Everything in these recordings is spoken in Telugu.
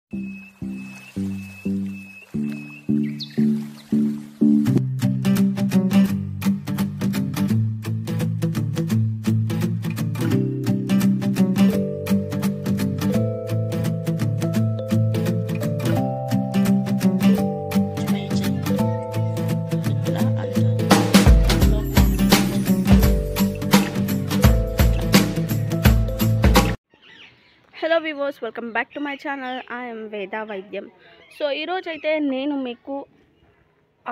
హలో వివోస్ welcome back to my channel I'm Veda Vaidyam so ఈరోజు అయితే నేను మీకు ఆ,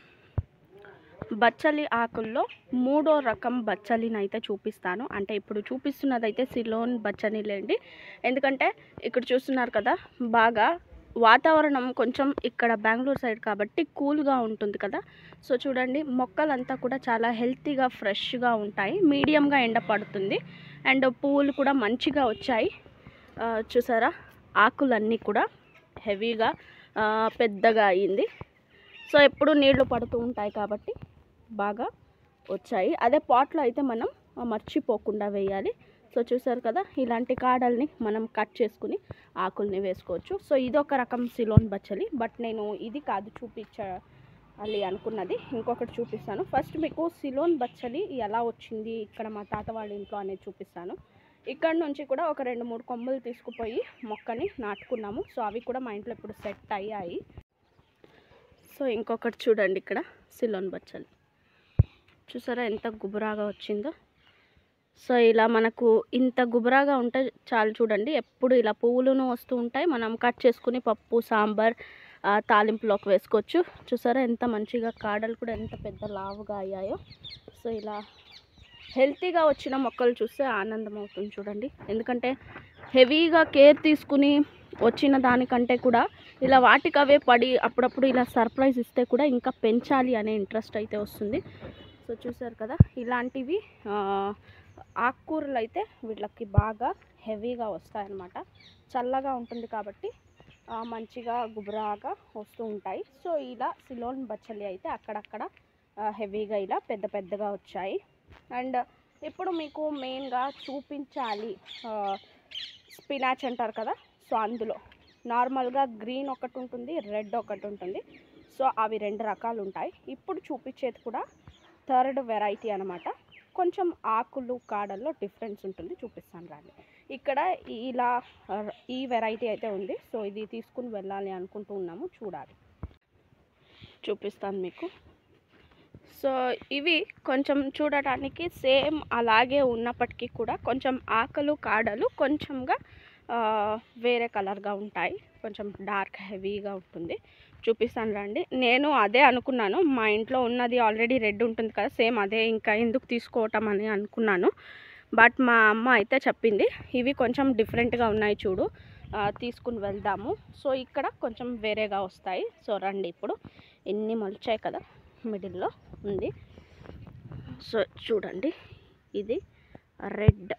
బచ్చలి ఆకుల్లో మూడో రకం బచ్చలిని అయితే చూపిస్తాను అంటే ఇప్పుడు చూపిస్తున్నది అయితే సిలోన్ బచ్చలిలేండి ఎందుకంటే ఇక్కడ చూస్తున్నారు కదా బాగా వాతావరణం కొంచెం ఇక్కడ బెంగళూరు సైడ్ కాబట్టి కూల్గా ఉంటుంది కదా సో చూడండి మొక్కలంతా కూడా చాలా హెల్తీగా ఫ్రెష్గా ఉంటాయి మీడియంగా ఎండ పడుతుంది అండ్ పువ్వులు కూడా మంచిగా వచ్చాయి ఆ, చూసారా ఆకులన్నీ కూడా హెవీగా ఆ, పెద్దగా అయింది సో ఎప్పుడు నీళ్లు పడుతూ ఉంటాయి కాబట్టి బాగా వచ్చాయి అదే పాట్లో అయితే మనం ఆ, మర్చిపోకుండా వేయాలి సో చూసారు కదా ఇలాంటి కాడల్ని మనం కట్ చేసుకుని ఆకుల్ని వేసుకోవచ్చు సో ఇది ఒక రకం సిలోన్ బచ్చలి బట్ నేను ఇది కాదు చూపించాలి అనుకున్నది ఇంకొకటి చూపిస్తాను ఫస్ట్ మీకు సిలోన్ బచ్చలి ఎలా వచ్చింది ఇక్కడ మా తాత వాళ్ళ ఇంట్లో అనేది చూపిస్తాను ఇక్కడ నుంచి కూడా ఒక రెండు మూడు కొమ్మలు తీసుకుపోయి మొక్కని నాటుకున్నాము సో అవి కూడా మా ఇంట్లో ఇప్పుడు సెట్ అయ్యాయి సో ఇంకొకటి చూడండి ఇక్కడ సిలోన్ బచ్చలి చూసారా ఎంత గుబురాగా వచ్చిందో సో ఇలా మనకు ఇంత గుబురాగా ఉంటే చాలు చూడండి ఎప్పుడు ఇలా పువ్వులను వస్తూ ఉంటాయి మనం కట్ చేసుకుని పప్పు సాంబార్ ఆ, తాలింపులోకి వేసుకోవచ్చు చూసారా ఎంత మంచిగా కాడలు కూడా ఎంత పెద్ద లావుగా అయ్యాయో సో ఇలా హెల్తీగా వచ్చిన మొక్కలు చూస్తే ఆనందం అవుతుంది చూడండి ఎందుకంటే హెవీగా కేర్ తీసుకుని వచ్చిన దానికంటే కూడా ఇలా వాటికి అవే పడి అప్పుడప్పుడు ఇలా సర్ప్రైజ్ ఇస్తే కూడా ఇంకా పెంచాలి అనే ఇంట్రెస్ట్ అయితే వస్తుంది సో చూసారు కదా ఇలాంటివి ఆ, ఆకుకూరలు అయితే వీళ్ళకి బాగా హెవీగా వస్తాయన్నమాట చల్లగా ఉంటుంది కాబట్టి ఆ, మంచిగా గుబురాగా వస్తూ ఉంటాయి సో ఇలా సిలోన్ బచ్చలి అయితే అక్కడక్కడ ఆ, హెవీగా ఇలా పెద్ద పెద్దగా వచ్చాయి అండ్ ఇప్పుడు మీకు మెయిన్గా చూపించాలి స్పినాచ్ అంటారు కదా సో అందులో నార్మల్గా గ్రీన్ ఒకటి ఉంటుంది రెడ్ ఒకటి ఉంటుంది సో అవి రెండు రకాలు ఉంటాయి ఇప్పుడు చూపించేది కూడా థర్డ్ వెరైటీ అనమాట కొంచెం ఆకులు కాడల్లో డిఫరెన్స్ ఉంటుంది చూపిస్తాను రాండి ఇక్కడ ఇలా ఆ, ఈ వెరైటీ అయితే ఉంది సో ఇది తీసుకుని వెళ్ళాలి అనుకుంటూ ఉన్నాము చూడాలి చూపిస్తాను మీకు సో ఇవి కొంచెం చూడటానికి సేమ్ అలాగే ఉన్నప్పటికీ కూడా కొంచెం ఆకలు కాడలు కొంచెంగా ఆ, వేరే కలర్గా ఉంటాయి కొంచెం డార్క్ హెవీగా ఉంటుంది చూపిస్తాను రండి నేను అదే అనుకున్నాను మా ఇంట్లో ఉన్నది ఆల్రెడీ రెడ్ ఉంటుంది కదా సేమ్ అదే ఇంకా ఎందుకు తీసుకోవటం అని అనుకున్నాను బట్ మా అమ్మ అయితే చెప్పింది ఇవి కొంచెం డిఫరెంట్గా ఉన్నాయి చూడు ఆ, తీసుకుని వెళ్దాము సో ఇక్కడ కొంచెం వేరేగా వస్తాయి సో రండి ఇప్పుడు ఎన్ని మొలిచాయి కదా మిడిల్లో ఉంది సో చూడండి ఇది రెడ్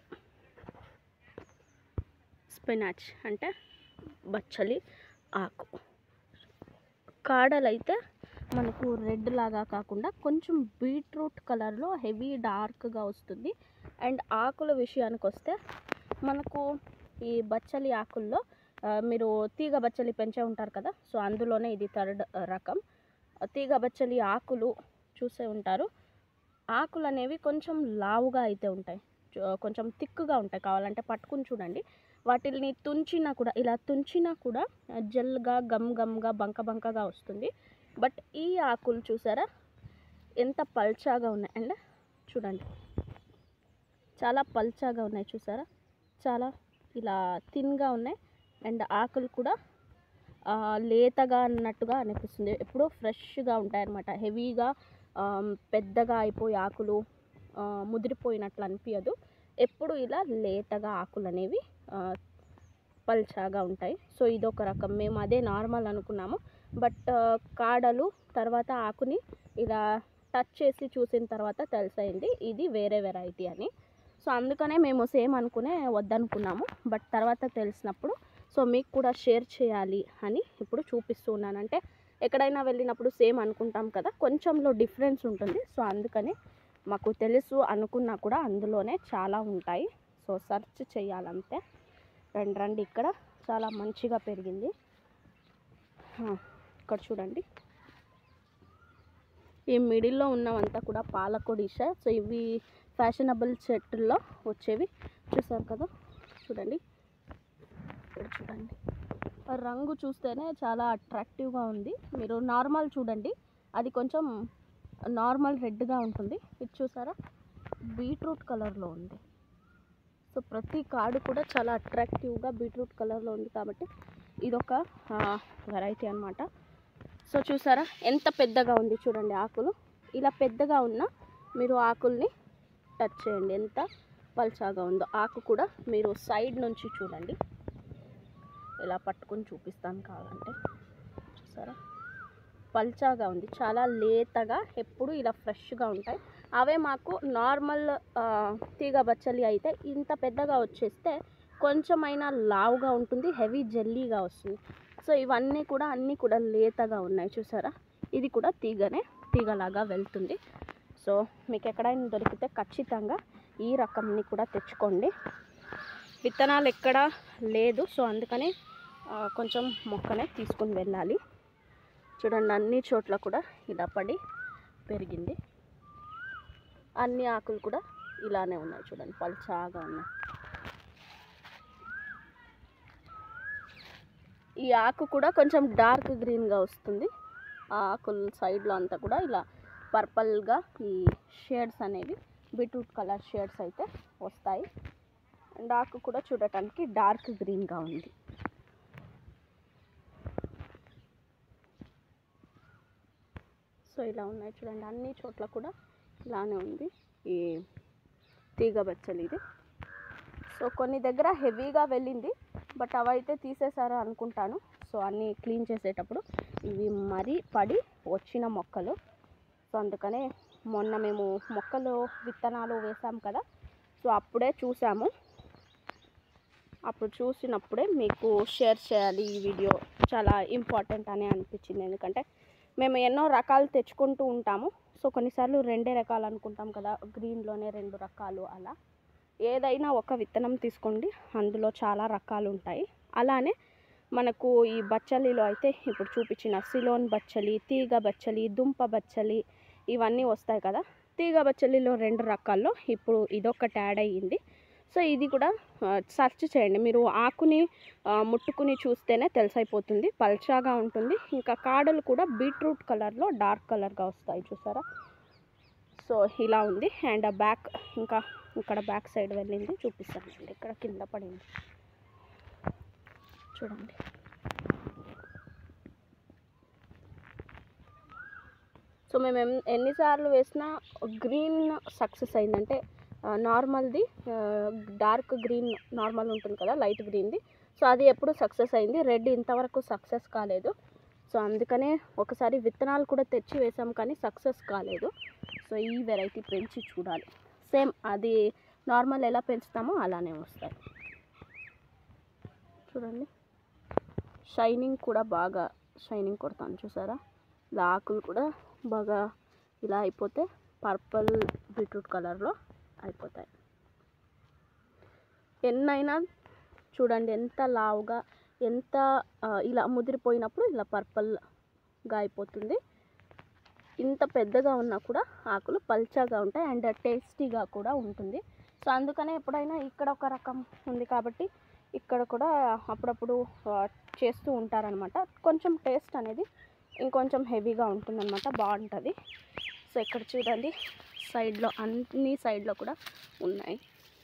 స్పినాచ్ అంటే బచ్చలి ఆకు కాడలైతే మనకు రెడ్ లాగా కాకుండా కొంచెం బీట్రూట్ కలర్లో హెవీ డార్క్గా వస్తుంది అండ్ ఆకుల విషయానికి వస్తే మనకు ఈ బచ్చలి ఆకుల్లో ఆ, మీరు తీగ బచ్చలి పెంచే ఉంటారు కదా సో అందులోనే ఇది థర్డ్ రకం తీగ బచ్చలి ఆకులు చూసే ఉంటారు ఆకులు అనేవి కొంచెం లావుగా అయితే ఉంటాయి చు- కొంచెం థిక్గా ఉంటాయి కావాలంటే పట్టుకుని చూడండి వాటిని తుంచినా కూడా ఇలా తుంచినా కూడా జెల్గా గమ్ గమ్గా బంక బంకగా వస్తుంది బట్ ఈ ఆకులు చూసారా ఎంత పల్చాగా ఉన్నాయి అండ్ చూడండి చాలా పల్చాగా ఉన్నాయి చూసారా చాలా ఇలా థిన్గా ఉన్నాయి అండ్ ఆకులు కూడా ఆ, లేతగా అన్నట్టుగా అనిపిస్తుంది ఎప్పుడూ ఫ్రెష్గా ఉంటాయి అన్నమాట హెవీగా పెద్దగా అయిపోయి ఆకులు ఆ, ముదిరిపోయినట్లు అనిపించదు ఎప్పుడు ఇలా లేతగా ఆకులు అనేవి ఆ, పల్చాగా ఉంటాయి సో ఇదొక రకం మేము అదే నార్మల్ అనుకున్నాము బట్ కాడలు తర్వాత ఆకుని ఇలా టచ్ చేసి చూసిన తర్వాత తెలిసైంది ఇది వేరే వెరైటీ అని సో అందుకనే మేము సేమ్ అనుకునే వద్దనుకున్నాము బట్ తర్వాత తెలిసినప్పుడు సో మీకు కూడా షేర్ చేయాలి అని ఇప్పుడు చూపిస్తూ ఉన్నాను అంటే ఎక్కడైనా వెళ్ళినప్పుడు సేమ్ అనుకుంటాం కదా కొంచెంలో డిఫరెన్స్ ఉంటుంది సో అందుకని మాకు తెలుసు అనుకున్నా కూడా అందులోనే చాలా ఉంటాయి సో సెర్చ్ చేయాలంతే రండి రండి ఇక్కడ చాలా మంచిగా పెరిగింది ఆ, ఇక్కడ చూడండి ఈ మిడిల్లో ఉన్నవంతా కూడా పాలకొడిష సో ఇవి ఫ్యాషనబుల్ చెట్టుల్లో వచ్చేవి చూసారు కదా చూడండి ఇక్కడ చూడండి ఆ రంగు చూస్తేనే చాలా అట్రాక్టివ్గా ఉంది మీరు నార్మల్ చూడండి అది కొంచెం నార్మల్ రెడ్గా ఉంటుంది ఇది చూసారా బీట్రూట్ కలర్లో ఉంది సో ప్రతి కార్డు కూడా చాలా అట్రాక్టివ్గా బీట్రూట్ కలర్లో ఉంది కాబట్టి ఇదొక వెరైటీ అన్నమాట సో చూసారా ఎంత పెద్దగా ఉంది చూడండి ఆకులు ఇలా పెద్దగా ఉన్న మీరు ఆకుల్ని టచ్ చేయండి ఎంత పల్చాగా ఉందో ఆకు కూడా మీరు సైడ్ నుంచి చూడండి ఇలా పట్టుకొని చూపిస్తాను కావాలంటే చూసారా పల్చాగా ఉంది చాలా లేతగా ఎప్పుడు ఇలా ఫ్రెష్గా ఉంటాయి అవే మాకు నార్మల్ ఆ, తీగ బచ్చలి అయితే ఇంత పెద్దగా వచ్చేస్తే కొంచెమైనా లావుగా ఉంటుంది హెవీ జెల్లీగా వస్తుంది సో ఇవన్నీ కూడా అన్నీ కూడా లేతగా ఉన్నాయి చూసారా ఇది కూడా తీగనే తీగలాగా వెళ్తుంది సో మీకు ఎక్కడైనా దొరికితే ఖచ్చితంగా ఈ రకంని కూడా తెచ్చుకోండి విత్తనాలు ఎక్కడ లేదు సో అందుకని ఆ, కొంచెం మొక్కనే తీసుకుని వెళ్ళాలి చూడండి అన్ని చోట్ల కూడా ఇలా పడి పెరిగింది అన్ని ఆకులు కూడా ఇలానే ఉన్నాయి చూడండి పల్చాగా ఉన్నాయి ఈ ఆకు కూడా కొంచెం డార్క్ గ్రీన్గా వస్తుంది ఆ ఆకుల సైడ్లో అంతా కూడా ఇలా పర్పల్గా ఈ షేడ్స్ అనేవి బీట్రూట్ కలర్ షేడ్స్ అయితే వస్తాయి అండ్ ఆకు కూడా చూడటానికి డార్క్ గ్రీన్గా ఉంది సో ఇలా ఉన్నాయి చూడండి అన్ని చోట్ల కూడా ఇలానే ఉంది ఈ తీగ బచ్చలు ఇది సో కొన్ని దగ్గర హెవీగా వెళ్ళింది బట్ అవైతే తీసేశారు అనుకుంటాను సో అన్నీ క్లీన్ చేసేటప్పుడు ఇవి మరీ పడి వచ్చిన మొక్కలు సో అందుకనే మొన్న మేము మొక్కలు విత్తనాలు వేసాం కదా సో అప్పుడే చూసాము అప్పుడు చూసినప్పుడే మీకు షేర్ చేయాలి ఈ వీడియో చాలా ఇంపార్టెంట్ అని అనిపించింది ఎందుకంటే మేము ఎన్నో రకాలు తెచ్చుకుంటూ ఉంటాము సో కొన్నిసార్లు రెండే రకాలు అనుకుంటాం కదా గ్రీన్లోనే రెండు రకాలు అలా ఏదైనా ఒక విత్తనం తీసుకోండి అందులో చాలా రకాలు ఉంటాయి అలానే మనకు ఈ బచ్చలిలో అయితే ఇప్పుడు చూపించిన సిలోన్ బచ్చలి తీగ బచ్చలి దుంప బచ్చలి ఇవన్నీ వస్తాయి కదా తీగ బచ్చలిలో రెండు రకాల్లో ఇప్పుడు ఇదొకటి యాడ్ అయ్యింది సో ఇది కూడా సెర్చ్ చేయండి మీరు ఆకుని ఆ, ముట్టుకుని చూస్తేనే తెలిసైపోతుంది పల్చాగా ఉంటుంది ఇంకా కాడలు కూడా బీట్రూట్ కలర్లో డార్క్ కలర్గా వస్తాయి చూసారా సో ఇలా ఉంది అండ్ బ్యాక్ ఇంకా ఇక్కడ బ్యాక్ సైడ్ వెళ్ళింది చూపిస్తానండి ఇక్కడ కింద పడింది చూడండి సో మేము ఎన్- ఎన్నిసార్లు వేసినా గ్రీన్ సక్సెస్ అయిందంటే నార్మల్ది డార్క్ గ్రీన్ నార్మల్ ఉంటుంది కదా లైట్ గ్రీన్ది సో అది ఎప్పుడు సక్సెస్ అయింది రెడ్ ఇంతవరకు సక్సెస్ కాలేదు సో అందుకనే ఒకసారి విత్తనాలు కూడా తెచ్చి వేసాం కానీ సక్సెస్ కాలేదు సో ఈ వెరైటీ పెంచి చూడాలి సేమ్ అది నార్మల్ ఎలా పెంచుతామో అలానే వస్తాయి చూడండి షైనింగ్ కూడా బాగా షైనింగ్ కొడతాను చూసారా ఇలా ఆకులు కూడా బాగా ఇలా అయిపోతే పర్పుల్ బీట్రూట్ కలర్లో అయిపోతాయి ఎన్నైనా చూడండి ఎంత లావుగా ఎంత ఆ, ఇలా ముదిరిపోయినప్పుడు ఇలా పర్పుల్గా అయిపోతుంది ఇంత పెద్దగా ఉన్నా కూడా ఆకులు పల్చగా ఉంటాయి అండ్ టేస్టీగా కూడా ఉంటుంది సో అందుకనే ఎప్పుడైనా ఇక్కడ ఒక రకం ఉంది కాబట్టి ఇక్కడ కూడా అప్పుడప్పుడు ఆ, చేస్తూ ఉంటారనమాట కొంచెం టేస్ట్ అనేది ఇంకొంచెం హెవీగా ఉంటుందన్నమాట బాగుంటుంది సో ఇక్కడ చూడండి సైడ్లో అన్ని సైడ్లో కూడా ఉన్నాయి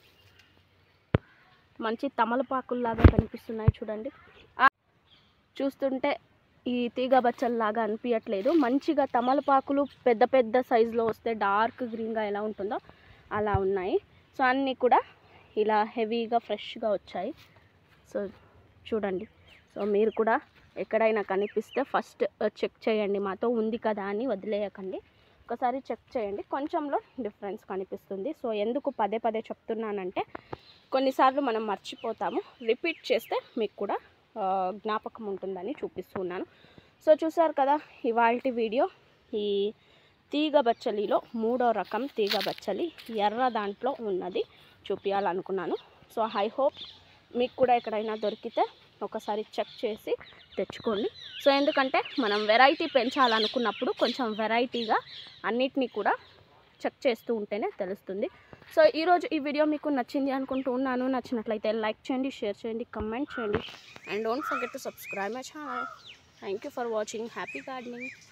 మంచి తమలపాకుల్లాగా కనిపిస్తున్నాయి చూడండి ఆ, చూస్తుంటే ఈ తీగ బచ్చల్లాగా అనిపించట్లేదు మంచిగా తమలపాకులు పెద్ద పెద్ద సైజులో వస్తే డార్క్ గ్రీన్గా ఎలా ఉంటుందో అలా ఉన్నాయి సో అన్నీ కూడా ఇలా హెవీగా ఫ్రెష్గా వచ్చాయి సో చూడండి సో మీరు కూడా ఎక్కడైనా కనిపిస్తే ఫస్ట్ చెక్ చేయండి మాతో ఉంది కదా అని వదిలేయకండి ఒకసారి చెక్ చేయండి కొంచెంలో డిఫరెన్స్ కనిపిస్తుంది సో ఎందుకు పదే పదే చెప్తున్నానంటే కొన్నిసార్లు మనం మర్చిపోతాము రిపీట్ చేస్తే మీకు కూడా ఆ, జ్ఞాపకం ఉంటుందని చూపిస్తున్నాను సో చూసారు కదా ఇవాళ వీడియో ఈ తీగ బచ్చలిలో మూడో రకం తీగ బచ్చలి ఎర్ర దాంట్లో ఉన్నది చూపించాలనుకున్నాను సో ఐ హోప్ మీకు కూడా ఎక్కడైనా దొరికితే ఒకసారి చెక్ చేసి తెచ్చుకోండి సో ఎందుకంటే మనం వెరైటీ పెంచాలనుకున్నప్పుడు కొంచెం వెరైటీగా అన్నిటినీ కూడా చెక్ చేస్తూ ఉంటేనే తెలుస్తుంది సో ఈరోజు ఈ వీడియో మీకు నచ్చింది అనుకుంటూ ఉన్నాను నచ్చినట్లయితే లైక్ చేయండి షేర్ చేయండి కమెంట్ చేయండి and don't forget to subscribe my channel thank you for watching happy gardening